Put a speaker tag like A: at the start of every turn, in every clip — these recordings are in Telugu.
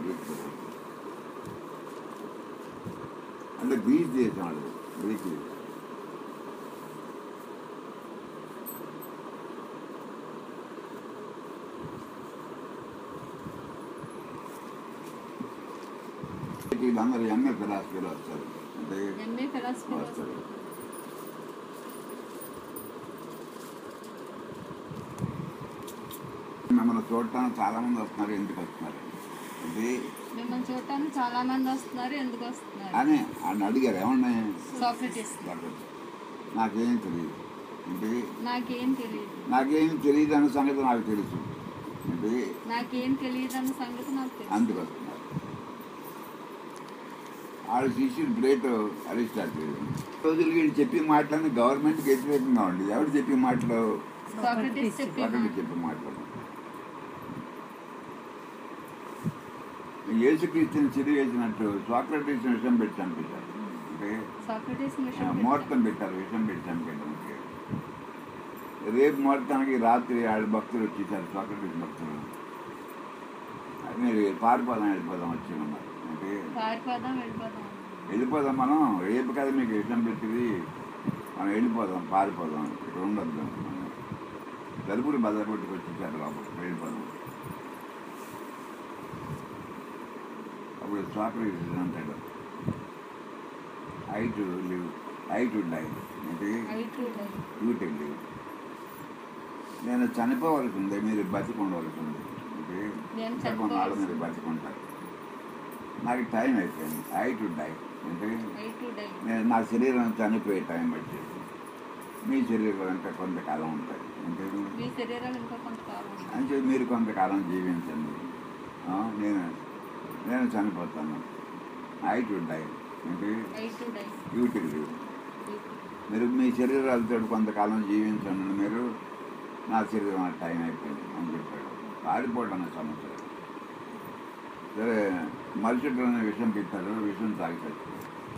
A: గ్రీక్ ఫిలాసఫీ అంటే గ్రీక్ దేశం అది గ్రీక్ దేశం వీళ్ళందరూ ఎంఏ ఫిలాసఫీలో వస్తారు అంటే
B: ఎంఏ ఫిలాసఫీ
A: వస్తారు మిమ్మల్ని చూడటానికి చాలా మంది వస్తున్నారు ఎందుకు వస్తున్నారు అంటే
B: మిమ్మల్ని చూడటానికి చాలా మంది వస్తున్నారు ఎందుకు వస్తున్నారు
A: అని ఆయన అడిగారు ఏమన్నా
B: సాక్రటిస్
A: నాకేం తెలియదు అంటే
B: నాకేం తెలియదు
A: నాకేం తెలియదు అన్న సంగతి నాకు తెలుసు అంటే
B: నాకేం తెలియదు అన్న సంగతి నాకు తెలుసు
A: అందుకు వస్తున్నారు ఆవిడ శిష్యుడు గ్రేట్ అరిస్టాటిల్ రోజులు వీళ్ళు చెప్పే మాటలన్నీ గవర్నమెంట్కి వ్యతిరేకంగా ఉండేది ఎవరు చెప్పే మాటలు
B: సాక్రటిస్ చెప్పిన
A: ఒకటి చెప్పే మాటలు యేసుక్రీస్తుని చిరివేసినట్టు స్వాక్రటీస్ విషయం పెట్టి చంపేశారు అంటే
B: సాక్రటిస్
A: ఆ,
B: మిషన్
A: ముహూర్తం పెట్టారు విషయం పెట్టి చంపేయడానికి రేపు ముహూర్తానికి రాత్రి ఆడ భక్తులు వచ్చేసారు స్వాక్రటీస్ భక్తులు అది మీరు పారిపోదాం వెళ్ళిపోదాం వచ్చి ఉన్నారు అంటే
B: పారిపోదాం వెళ్ళిపోదాం
A: వెళ్ళిపోదాం మనం రేపు కదా మీకు విషయం పెట్టింది మనం వెళ్ళిపోదాం పారిపోదాం ఇక్కడ ఉండొద్దు మనం తలుపులు బదల కొట్టుకు వచ్చేసారు లోపలికి వెళ్ళిపోదాం అప్పుడు స్వాక్రటీస్ అంటాడు I to live I to die అంటే
B: I to die
A: duty live నేను చనిపోవలసి ఉంది మీరు బతికుండవలసి ఉంది అంటే
B: నేను
A: ఇంకా కొన్నాళ్ళు
B: చనిపోవాల్సి
A: మీరు బతికుంటారు నాకు టైం అయిపోయింది ఐ టు డై అంటే
B: ఐ టు డై
A: నేను నా శరీరం చనిపోయే టైం వచ్చేది మీ శరీరం ఇంకా కొంతకాలం ఉంటుంది అంటే
B: మీ శరీరాలు ఇంకా కొంతకాలం ఉంది.
A: అంటే మీరు కొంతకాలం జీవించండి ఆ, నేను నేను చనిపోతాను ఐ టు డై అంటే
B: I to die
A: duty live మీరు మీ శరీరాలతో కొంతకాలం జీవించండి మీరు నా శరీరం ఆ టైం అయిపోయింది అని చెప్పాడు పారిపోవడం అనే సమస్య లేదు. సరే మరుసటి అనే విషయం పెట్టారు విషయం తాగి చచ్చిపోయాడు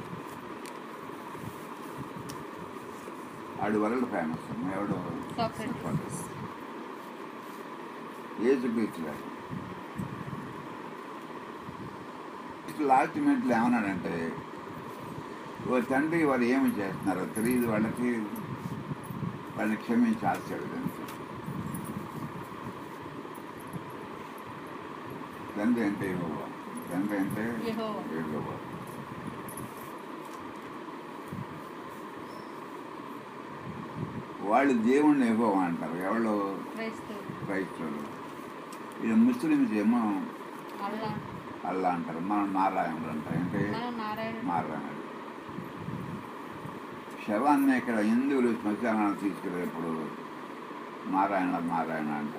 A: ఆడు వరల్డ్ ఫేమస్ ఎవడు
B: సాక్రటిస్
A: ఏసు బీచ్ గారు లాస్ట్ మినిట్లో ఏమన్నాడంటే ఓ తండ్రి వారు ఏమి చేస్తున్నారో తెలియదు వాళ్ళకి వాళ్ళని క్షమించి ఆశ్చర్యదండి తండ్రి అంటే యెహోవా తండ్రి అంటే
B: యెహోవా.
A: యెహోవా. వాళ్ళు దేవుణ్ణి యెహోవా అంటారు ఎవరు
B: క్రైస్తవుడు
A: క్రైస్తవులు ఇది ముస్లిమ్స్ ఏమో
B: అల్లా
A: అల్లా అంటారు మనం నారాయణుడు అంటారు అంటే
B: మనం నారాయణ
A: నారాయణుడు శవాన్ని ఇక్కడ హిందువులు శ్మశానాన్ని తీసుకెళ్ళేటప్పుడు నారాయణ నారాయణ అంటారు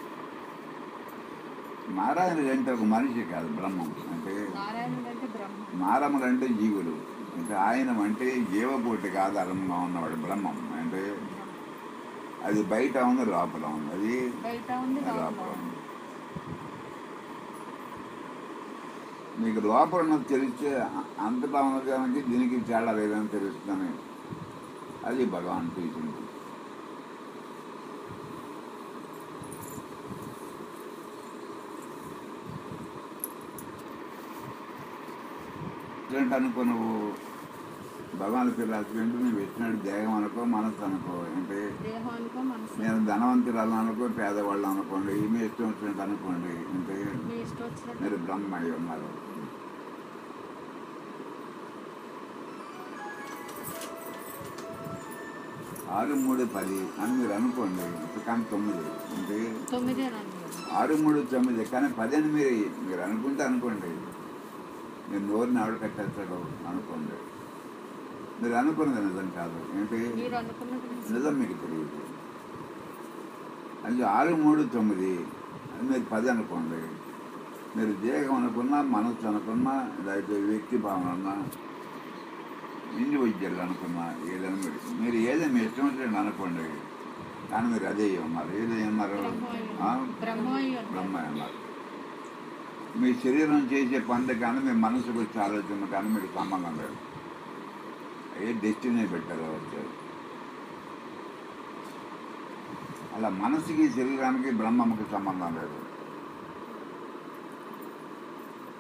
A: నారాయణుడు అంటే ఒక మనిషి కాదు బ్రహ్మం అంటే
B: నారాయణుడు అంటే బ్రహ్మ
A: నారములు అంటే జీవులు అంటే ఆయన అంటే జీవకోటికి ఆధారంగా ఉన్నవాడు బ్రహ్మం అంటే అది బయట ఉంది లోపల ఉంది అది
B: బయట ఉంది లోపల
A: లోపల
B: ఉంది.
A: ఉంది మీకు లోపల ఉన్నది తెలిస్తే అంతటా ఉన్నదానికి దీనికి తేడా లేదని తెలుస్తుందని అది భగవాన్ టీచింగ్ ఏంటి అనుకో నువ్వు భగవాన్ ఫిలాసఫీ అంటే నువ్వు ఇచ్చినట్టు దేహం అనుకో మనసు అనుకో అంటే
B: దేహానికో మనసు
A: నేను ధనవంతురాలు అనుకో పేదవాళ్ళు అనుకోండి మీ ఇష్టం వచ్చినట్టు అనుకోండి అంటే
B: మీ ఇష్టం వచ్చినట్టు
A: మీరు బ్రహ్మ అయి ఉన్నారు ఆరు మూడు పది అని మీరు అనుకోండి ఇప్పుడు కానీ తొమ్మిది అంటే
B: తొమ్మిదే రండి
A: ఆరు మూడు తొమ్మిది కానీ పది అని మీరు మీరు అనుకుంటే అనుకోండి మీరు నోరుని ఆవిడ కట్టేస్తాడు అనుకోండి మీరు అనుకున్నది నిజం కాదు ఏంటి
B: మీరు అనుకున్నది నిజం.
A: నిజం మీకు తెలియదు అది ఆరు మూడు తొమ్మిది అది మీరు పది అనుకోండి మీరు దేహం అనుకున్నా మనస్సు అనుకున్నా లేకపోతే వ్యక్తి భావన ఉన్నా ఇండివిజువల్ అనుకున్నా ఏదైనా మీరు మీరు ఏదైనా మీ ఇష్టం వచ్చినట్టు అనుకోండి కానీ మీరు అదే ఉన్నారు ఏదే ఉన్నారు ఆ?
B: బ్రహ్మ అయి ఉన్నారు.
A: బ్రహ్మ అన్నారు మీ శరీరం చేసే పనులు కానీ మీ మనసుకు వచ్చే ఆలోచన కానీ మీకు సంబంధం లేదు ఏ డెస్టినీ పెట్టారు వచ్చారు అలా మనసుకి శరీరానికి బ్రహ్మకి సంబంధం లేదు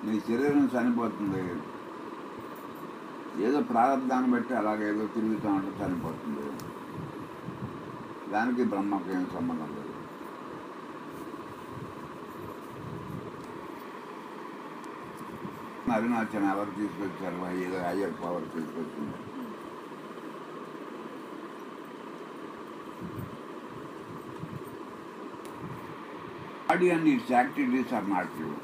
A: నీ శరీరం చనిపోతుంది ఏదో ప్రారంభాన్ని బట్టి అలాగే ఏదో తిరుగుతూ ఉంటే చనిపోతుంది దానికి బ్రహ్మకు ఏం సంబంధం లేదు అరుణాచలం ఎవరు తీసుకొచ్చారు ఏదో హయ్యర్ పవర్ తీసుకొచ్చింది body and its activities are not you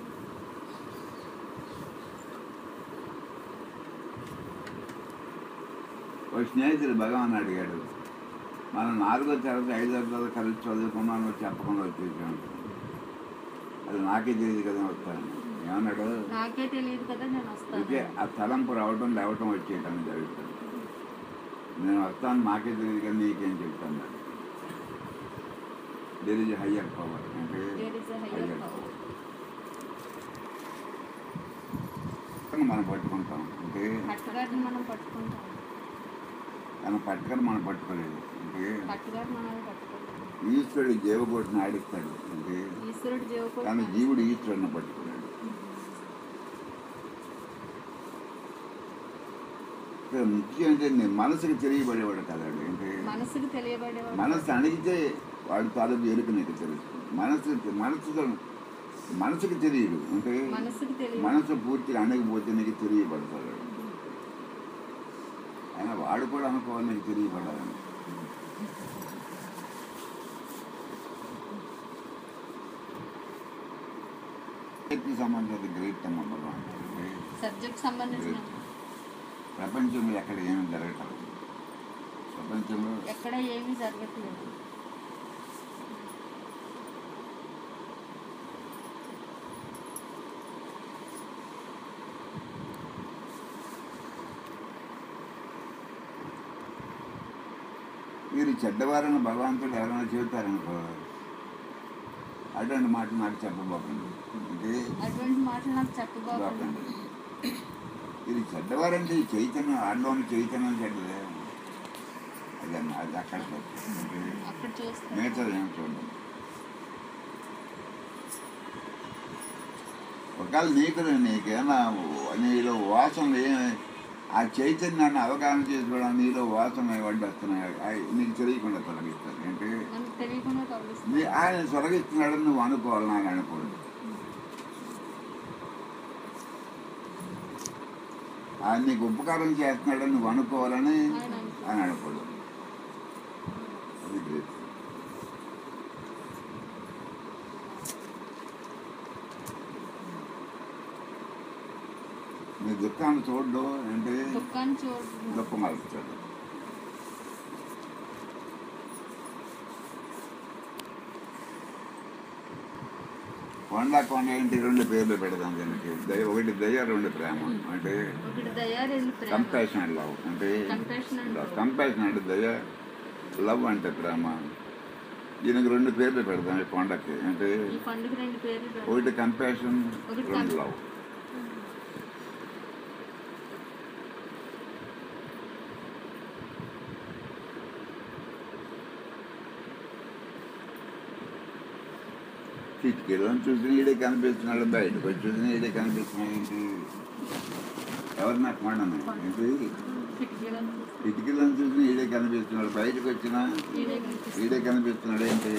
A: ఒక స్నేహితుడు భగవాన్ అడిగాడు మనం నాలుగో తరగతి ఐదో తరగతి కలిసి చదువుకున్నాను చెప్పకుండా వచ్చేసాం అది నాకే తెలియదు కదా వస్తాను ఏమన్నాడు
B: నాకే తెలియదు కదా నేను వస్తాను
A: అయితే ఆ తలంపు రావటం లేవటం వచ్చేయటం జరుగుతుంది నేను వస్తాను నాకే తెలియదు కానీ నీకేం చెప్తాను దెర్ ఇస్ హయ్యర్ పవర్ అంటే
B: There is a higher
A: higher
B: power.
A: power. మనం పట్టుకుంటాం అంటే
B: పట్టుగారిని మనం పట్టుకుంటాం
A: తన పట్టుకొని మనం పట్టుకోలేదు అంటే
B: పట్టుగారు మనల్ని పట్టుకుంటాం
A: ఈశ్వరుడు జీవకోటిని ఆడిస్తాడు అంటే
B: ఈశ్వరుడు జీవకోటి
A: కానీ జీవుడు ఈశ్వరుని పట్టుకున్నాడు ఇక్కడ ముఖ్యం అంటే నీ మనసుకు తెలియబడేవాడు కదండి అంటే
B: మనసుకు తెలియబడేవాడు
A: మనసు అణిగితే వాడు తాలూకు ఎరుక నీకు తెలుస్తుంది మనసు మనసుతో మనసుకు తెలియదు అంటే
B: మనసుకు తెలియదు
A: మనసు పూర్తిగా అణగిపోతే నీకు తెలియబడతాడు ఆయన వాడు కూడా అనుకోవాలి నీకు తెలియబడాలని వ్యక్తికి సంబంధించిన గ్రేట్ సంబంధం అంటే
B: సబ్జెక్ట్ సంబంధించిన
A: ప్రపంచంలో ఎక్కడ ఏమి జరగటం ప్రపంచంలో
B: ఎక్కడ ఏమీ జరగట్లేదు
A: మీరు చెడ్డవారని భగవంతుడు ఎవరైనా చెబుతారనుకో అటువంటి మాట నాకు చెప్పబోకండి అంటే
B: అటువంటి మాటలు నాకు చెప్పబోకండి
A: బాకండి ఇది చెడ్డవారంటే ఈ చైతన్యం ఆడలోని చైతన్యం చెడ్డదే అదన్న అది అక్కడ తప్పు. అంటే
B: అక్కడ చూస్తే
A: మిగతా ఏం చూడండి ఒకవేళ నీకు నీకేమైనా నీలో వాసన ఏ ఆ చైతన్యాన్ని అవగాహన చేసుకోవడం నీలో వాసన వడ్డీ వస్తున్నాయి అవి నీకు తెలియకుండా తొలగిస్తారు అంటే
B: మనకు తెలియకుండా తొలగిస్తుంది
A: నీ ఆయన తొలగిస్తున్నాడని నువ్వు అనుకోవాలి నాకు అనుకోడు ఆయన నీకు ఉపకారం చేస్తున్నాడని నువ్వు అనుకోవాలని
B: ఆయన అనుకో-
A: ఆయన అనుకోడు అది గ్రేట్ నీ దుఃఖాన్ని చూడడం అంటే
B: దుఃఖాన్ని చూడు
A: దుఃఖం కలుపుతాడు కొండ కొండ ఏంటి రెండు పేర్లు పెడదాం దీనికి దయ ఒకటి దయ రెండు ప్రేమ అంటే
B: ఒకటి దయా రెండు ప్రేమ
A: కంపాషన్ అండ్ లవ్ అంటే
B: Compassion and love.
A: కంపాషన్ అంటే దయ లవ్ అంటే ప్రేమ దీనికి రెండు పేర్లు పెడదాం ఈ కొండకి అంటే
B: ఈ పండుగ రెండు పేర్లు పెడదాం.
A: ఒకటి కంపాషన్
B: ఒకటి
A: రెండు
B: com-
A: లవ్ కిటికీలో చూసిన ఈడే కనిపిస్తున్నాడు బయటకు వచ్చి చూసిన ఈడే కనిపిస్తున్నాడు ఏంటి ఎవరు నాకు కొండను ఏంటి
B: కిటికీలను చూస్తే
A: కిటికీలను చూసిన ఈడే కనిపిస్తున్నాడు బయటకు వచ్చినా
B: ఈడే కనిపిస్తుంది.
A: ఈడే కనిపిస్తున్నాడు ఏంటి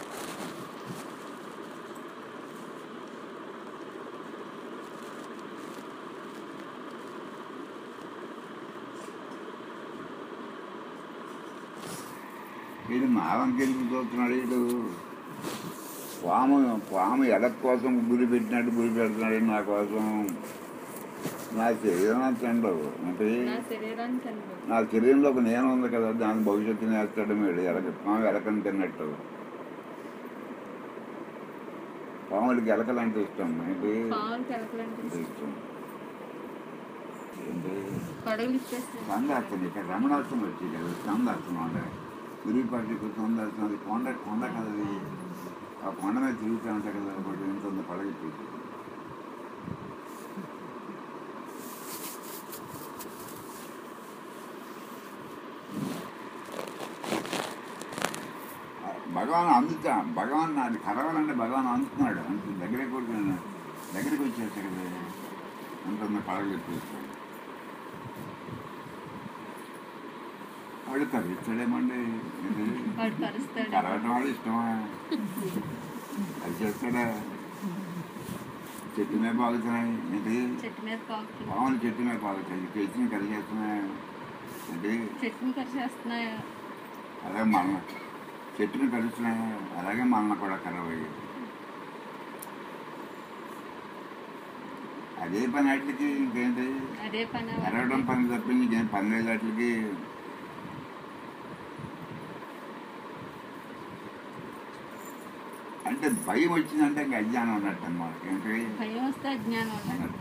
A: వీడు మావంకెళ్ళి చూస్తున్నాడు వీడు పాము పాము ఎడక కోసం గురి పెట్టినట్టు గురి పెడుతున్నాడు నా కోసం నా శరీరం తిండవు అంటే
B: నా శరీరానికి అనుభవం
A: నా శరీరంలో ఒక నేను ఉంది కదా దాని భవిష్యత్తుని వేస్తాడు వీడు ఎలక పాము ఎలకని తిన్నట్టు పాముడికి ఎలకలంటే ఇష్టం ఏంటి
B: పావులు కెలకలంటే
A: అంటే ఇష్టం ఏంటి
B: పడవలు ఇచ్చేస్తే
A: సందార్థం ఇక్కడ రమణార్థం వచ్చి కదా సందార్థం ఉండే విరిగిపట్టి సందార్థం అది కొండ కొండ కదా అది ఆ కొండ మీద తిరుగుతూ ఉంటాయి కదా ఒకటి ఎంత ఉంది పడగ చూసి భగవాన్ అందుతా భగవాన్ అది కలవాలంటే భగవాన్ అందుతున్నాడు అంత దగ్గరే కూడా దగ్గరికి వచ్చేసాడు కదా అంత పడగలు ఎత్తేస్తాడు వాడు కరిగిస్తాడేమండి ఏంటి?
B: వాడు కరుస్తాడు
A: కరగటం వాడు ఇష్టమా అది చేస్తాడా చెట్టు మీద బాగుతున్నాయి ఏంటి
B: చెట్టు మీద పాకుతుంది
A: పాములు చెట్టు మీద బాగుతాయి చెట్టుని కలిగేస్తున్నాయి ఏంటి
B: చెట్టుని కరిచేస్తున్నాయి
A: అలాగే మరణ చెట్టుని కలుస్తున్నాయి అలాగే మరణ కూడా కలవయ్యి అదే పని వాటికి ఇంకేంటి
B: అదే పని
A: కరవడం పని తప్పింది ఇంకేం పని లేదు వాటికి అంటే భయం వచ్చిందంటే ఇంకా అజ్ఞానం ఉన్నట్టు అన్నమాట ఏంటి
B: భయం వస్తే అజ్ఞానం ఉన్నది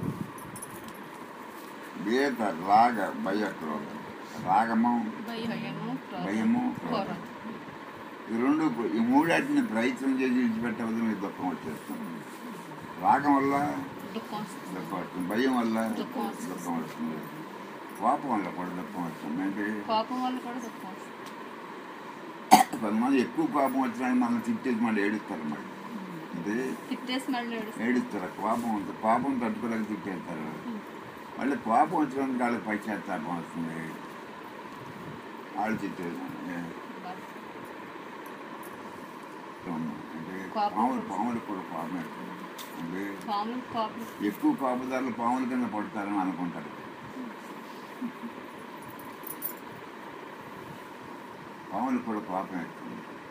A: వేద రాగ భయ క్రోధం రాగము
B: భయము క్రోధం,
A: భయము
B: క్రోధం.
A: ఈ రెండు ఈ మూడాటిని ప్రయత్నం చేసి విడిచిపెట్టవద్దు మీకు దుఃఖం వచ్చేస్తుంది రాగం వల్ల
B: దుఃఖం వస్తుంది
A: దుఃఖం వస్తుంది భయం వల్ల
B: దుఃఖం వస్తుంది.
A: దుఃఖం వస్తుంది కోపం వల్ల కూడా దుఃఖం వస్తుంది అంటే
B: కోపం వల్ల కూడా దుఃఖం వస్తుంది
A: కొంతమంది ఎక్కువ కోపం వచ్చినా మనం తిట్టేసి మళ్ళీ ఏడుస్తారు మరి అంటే
B: తిట్టేసి మళ్ళీ ఏడుస్తుంది
A: ఏడుస్తారు కోపం ఉంటుంది కోపం తట్టుకోలేక తిట్టేస్తారు మళ్ళీ కోపం వచ్చినందుకు వాళ్ళకి పశ్చాత్తాపం వస్తుంది వాళ్ళు తిట్టేది అంటే
B: కోపం
A: పాములు పాములు కూడా కోపం ఎక్కువ. అంటే
B: పాములు కోపం
A: ఎక్కువ కోపదారులు పాముల కింద పడతారని అనుకుంటారు పాములు కూడా కోపం ఎక్కువ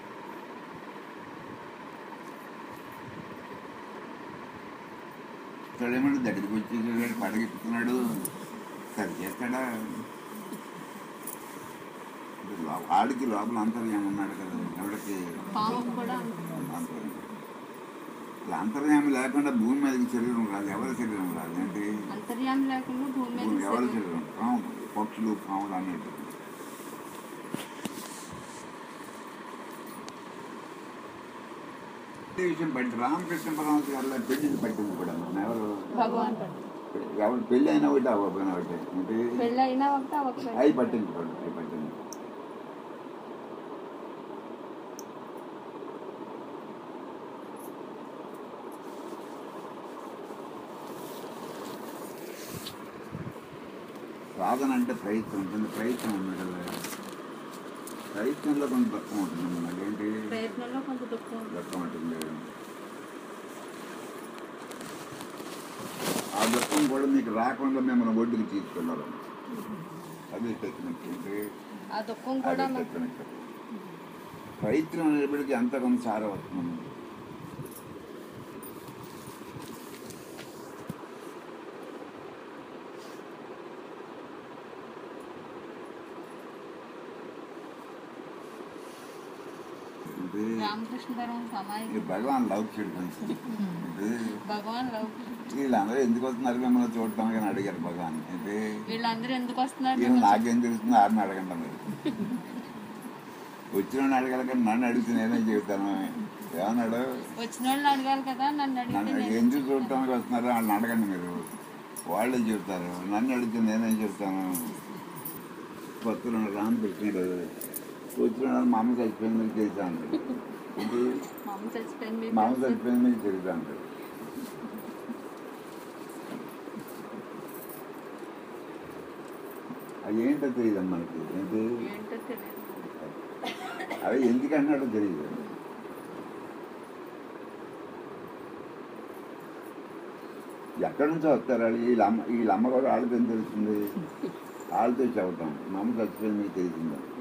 A: ఇతడేమంటే దగ్గరికి వచ్చేసాడు పడగెత్తుతున్నాడు సరి చేస్తాడా అంటే లో- ఆడికి లోపల అంతర్యామి ఉన్నాడు కదా ఎవడికి
B: పాము కూడా
A: అంతర్యామి ఇలా అంతర్యామి లేకుండా భూమి మీదకి శరీరం రాదు ఎవరి శరీరం రాదు అంటే
B: అంతర్యామి లేకుండా భూమి మీద
A: భూమి ఎవరి
B: శరీరం.
A: శరీరం పాము పక్షులు పాములు అన్నట్టు ఈ విషయం బట్టి రామకృష్ణ పరమహంస గారు పెళ్లికి పట్టింది కూడా ఎవరు
B: భగవాన్
A: ఎవరు పెళ్ళి అయినా ఒకటి అవ్వకపోయినా ఒకటి అంటే
B: పెళ్ళి అయినా ఒకటి అవ్వకపోయినా
A: అవి పట్టించుకోండి అవి పట్టింది సాధన అంటే ప్రయత్నం ఉంటుంది ప్రయత్నం ఉంది కదా ప్రయత్నంలో కొంత దుఃఖం ఉంటుంది మనకి ఏంటి
B: ప్రయత్నంలో కొంత దుఃఖం ఉంటుంది.
A: దుఃఖం ఉంటుంది ఆ దుఃఖం కూడా మీకు రాకుండా మిమ్మల్ని ఒడ్డుకు తీసుకెళ్ళాలి అదే టెక్నిక్ అంటే
B: ఆ దుఃఖం
A: అదే
B: కూడా మనకు
A: టెక్నిక్ ప్రయత్నం అనేప్పటికీ అంత కొంత సార వస్తుంది అంటే
B: రామకృష్ణ పరమహంస
A: ఈ
B: అమాయకుడు
A: భగవాన్ లవ్ చేయడం అంటే
B: భగవాన్ లవ్
A: వీళ్ళందరూ ఎందుకు వస్తున్నారు మిమ్మల్ని చూడటానికి అని అడిగారు భగవాన్ అంటే
B: వీళ్ళందరూ ఎందుకు వస్తున్నారు
A: ఈయన నాకేం తెలుస్తుంది ఆరిని అడగండి మీరు వచ్చిన వాడిని అడగాలి కానీ నన్ను అడిగితే నేనేం చెబుతాను ఏమన్నాడు
B: వచ్చిన వాళ్ళని అడగాలి కదా నన్ను అడిగితే
A: నన్ను
B: నేను
A: ఎందుకు చూడటానికి వస్తున్నారో వాళ్ళని అడగండి మీరు వాళ్ళే చెబుతారు నన్ను అడిగితే నేనేం చెప్తాను కొత్తలో రామకృష్ణుడు వచ్చిన మా అమ్మ చచ్చిపోయింది మీకు తెలుసా అంటాడు ఇది
B: మా అమ్మ చచ్చిపోయింది మీకు
A: మా అమ్మ
B: తెలుసు.
A: చచ్చిపోయింది మీకు తెలుసా అంటాడు అది ఏంటో తెలియదు మనకి ఏంటి
B: ఏంటో తెలియదు
A: అవి ఎందుకు అన్నాడో తెలియదు ఎక్కడి నుంచో వస్తారు వాళ్ళు వీళ్ళ అమ్మ వీళ్ళ అమ్మ కూడా వాళ్ళకి ఏం తెలుస్తుంది వాళ్ళతో చెప్పటం మా అమ్మ చచ్చిపోయింది మీకు తెలిసిందా